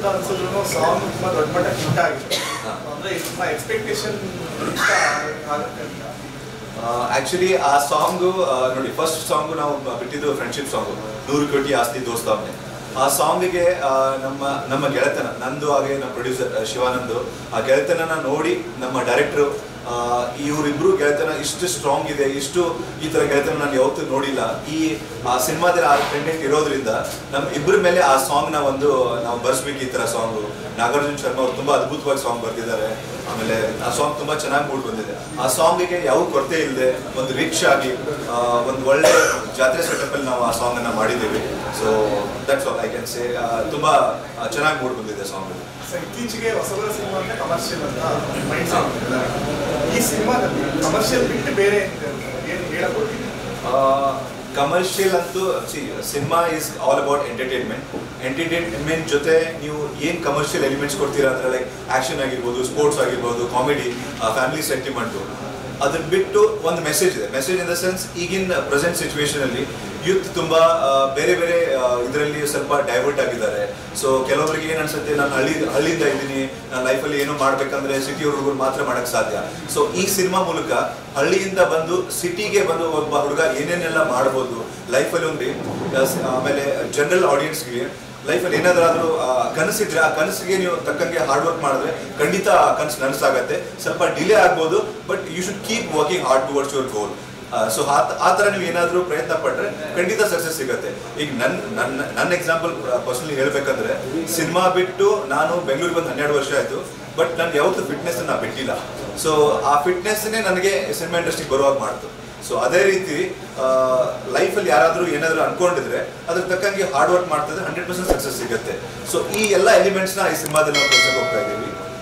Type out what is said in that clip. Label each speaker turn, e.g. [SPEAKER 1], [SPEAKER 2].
[SPEAKER 1] ಅನ್ಸಿದ್ರು song ತುಂಬಾ ದೊಡ್ಡ ಮಟ್ಟಕ್ಕೆ ಹಿಟ್ ಆಗಿದೆ
[SPEAKER 2] ಹಾ.
[SPEAKER 1] ಅಂದ್ರೆ ತುಂಬಾ ಎಕ್ಸ್ಪೆಕ್ಟೇಷನ್ ಆಗುತ್ತೆ ಅಂತ
[SPEAKER 2] ಆಕ್ಚುಲಿ ಆ ಸಾಂಗು ನೋಡಿ ಫಸ್ಟ್ ಸಾಂಗು ನಾವು ಬಿಟ್ಟಿದ್ದು ಫ್ರೆಂಡ್ಶಿಪ್ ಸಾಂಗು ನೂರು ಕೋಟಿ ಆಸ್ತಿ ದೋಸ್ತಾವ್ನೆ ಆ ಸಾಂಗಿಗೆ ನಮ್ಮ ನಮ್ಮ ಗೆಳೆತನ ನಂದು ಹಾಗೆ ನಮ್ಮ ಪ್ರೊಡ್ಯೂಸರ್ ಶಿವಾನಂದು ಆ ಗೆಳೆತನನ ನೋಡಿ ನಮ್ಮ ಡೈರೆಕ್ಟ್ರು ಇವರಿಬ್ರು ಗೆಳೆತನ ಇಷ್ಟು ಸ್ಟ್ರಾಂಗ್ ಇದೆ ಇಷ್ಟು ಈ ತರ ಗೆಳೆತನ ನಾನು ಯಾವತ್ತೂ ನೋಡಿಲ್ಲ ಈ ಆ ಸಿನಿಮಾದಲ್ಲಿ ಆ ಕಂಟೆಂಟ್ ಇರೋದ್ರಿಂದ ನಮ್ಮ ಇಬ್ಬರ ಮೇಲೆ ಆ ಸಾಂಗ್ ನ ಒಂದು ನಾವು ಬರ್ಸ್ಬೇಕು ಈ ತರ ಸಾಂಗ್ ನಾಗಾರ್ಜುನ ಶರ್ಮಾ ಅವ್ರು ತುಂಬಾ ಅದ್ಭುತವಾಗಿ ಸಾಂಗ್ ಬರ್ತಿದ್ದಾರೆ ಆಮೇಲೆ ಆ ಸಾಂಗ್ ತುಂಬಾ ಚೆನ್ನಾಗಿ ಮೂಡ್ ಬಂದಿದೆ ಆ ಸಾಂಗಿಗೆ ಯಾವ ಕೊರತೆ ಇಲ್ಲದೆ ಒಂದು ರಿಚ್ ಆಗಿ ಆ, ಒಂದು ಒಳ್ಳೆ ಜಾತ್ರೆ ಸೆಟಪ್ ಅಲ್ಲಿ ನಾವು ಆ ಸಾಂಗ್ ಅನ್ನ ಮಾಡಿದ್ದೀವಿ so that's all I can say ತುಂಬಾ ಚೆನ್ನಾಗಿ ಮೂಡ್ ಬಂದಿದೆ ಸಾಂಗ್
[SPEAKER 1] ಸೊ ಇತ್ತೀಚೆಗೆ ಹೊಸಬರ ಸಿನಿಮಾ ಅಂದ್ರೆ ಕಮರ್ಷಿಯಲ್ ಅಂತ ಮೈಂಡ್ ಈ ಸಿನಿಮಾದಲ್ಲಿ ಕಮರ್ಷಿಯಲ್ ಬಿಟ್ಟು ಬೇರೆ ಏನಿದೆ ಅಂತ ಏನು ಹೇಳಬಹುದು
[SPEAKER 2] ಕಮರ್ಷಿಯಲ್ ಅಂತೂ ಸಿ cinema is all about entertainment entertainment ಜೊತೆ ನೀವು ಏನು ಕಮರ್ಷಿಯಲ್ ಎಲಿಮೆಂಟ್ಸ್ ಕೊಡ್ತೀರಾ ಅಂದ್ರೆ ಲೈಕ್ ಆಕ್ಷನ್ ಆಗಿರ್ಬೋದು ಸ್ಪೋರ್ಟ್ಸ್ ಆಗಿರ್ಬೋದು ಕಾಮಿಡಿ ಫ್ಯಾಮಿಲಿ ಸೆಂಟಿಮೆಂಟು ಅದನ್ನ ಬಿಟ್ಟು ಒಂದು ಮೆಸೇಜ್ ಇದೆ ಮೆಸೇಜ್ ಇನ್ ದ ಸೆನ್ಸ್ ಈಗಿನ ಪ್ರೆಸೆಂಟ್ ಸಿಚುವೇಶನ್ ಅಲ್ಲಿ ಯೂತ್ ತುಂಬಾ ಆ, ಬೇರೆ ಬೇರೆ ಇದರಲ್ಲಿ ಸ್ವಲ್ಪ ಡೈವರ್ಟ್ ಆಗಿದ್ದಾರೆ ಸೊ ಕೆಲವರಿಗೆ ಏನ್ ಅನ್ಸುತ್ತೆ ನಾನು ಹಳ್ಳಿ ಹಳ್ಳಿಯಿಂದ ಇದ್ದೀನಿ ನನ್ನ ಲೈಫಲ್ಲಿ ಏನೋ ಮಾಡ್ಬೇಕಂದ್ರೆ ಸಿಟಿ ಹುಡುಗರು ಮಾತ್ರ ಮಾಡಕ್ ಸಾಧ್ಯ ಸೊ ಈ ಸಿನಿಮಾ ಮೂಲಕ ಹಳ್ಳಿಯಿಂದ ಬಂದು ಸಿಟಿಗೆ ಬಂದು ಒಬ್ಬ ಹುಡುಗ ಏನೇನೆಲ್ಲ ಮಾಡ್ಬೋದು ಲೈಫಲ್ಲಿ ಒಂದು ಆ, ಸ- ಆಮೇಲೆ ಜನರಲ್ ಆಡಿಯನ್ಸ್ಗೆ ಲೈಫಲ್ಲಿ ಏನಾದ್ರೂ ಕನಸಿದ್ರೆ ಆ ಕನಸಿಗೆ ನೀವು ತಕ್ಕಂಗೆ ಹಾರ್ಡ್ ವರ್ಕ್ ಮಾಡಿದ್ರೆ ಖಂಡಿತ ಆ ಕನಸು ನನಸಾಗತ್ತೆ ಸ್ವಲ್ಪ ಡಿಲೇ ಆಗ್ಬೋದು but you should keep working hard towards your goal so ಆ ಥರ ನೀವು ಏನಾದರೂ ಪ್ರಯತ್ನ ಪಟ್ಟರೆ ಖಂಡಿತ ಸಕ್ಸಸ್ ಸಿಗುತ್ತೆ ಈಗ ನನ್ನ ನನ್ನ ನನ್ನ ಎಕ್ಸಾಂಪಲ್ ಪರ್ಸನಲಿ ಹೇಳ್ಬೇಕಂದ್ರೆ ಸಿನಿಮಾ ಬಿಟ್ಟು ನಾನು ಬೆಂಗಳೂರಿಗೆ ಬಂದು ಹನ್ನೆರಡು ವರ್ಷ ಆಯಿತು ಬಟ್ ನಾನು ಯಾವತ್ತೂ ಫಿಟ್ನೆಸ್ ನಾನು ಬಿಟ್ಟಿಲ್ಲ ಸೊ ಆ ಫಿಟ್ನೆಸ್ನೇ ನನಗೆ ಸಿನಿಮಾ ಇಂಡಸ್ಟ್ರಿಗೆ ಬರುವಾಗ ಮಾಡ್ತು ಸೊ ಅದೇ ರೀತಿ ಲೈಫಲ್ಲಿ ಯಾರಾದರೂ ಏನಾದರೂ ಅನ್ಕೊಂಡಿದ್ರೆ ಅದ್ರ ತಕ್ಕಂಗೆ ಹಾರ್ಡ್ ವರ್ಕ್ ಮಾಡ್ತಿದ್ರೆ ಹಂಡ್ರೆಡ್ ಪರ್ಸೆಂಟ್ ಸಕ್ಸಸ್ ಸಿಗುತ್ತೆ ಸೊ ಈ ಎಲ್ಲ ಎಲಿಮೆಂಟ್ಸ್ನ ಈ ಸಿನಿಮಾದಲ್ಲಿ ನಾವು ಕಲ್ಸಕ್ಕೆ ಹೋಗ್ತಾ ಇದ್ದೀವಿ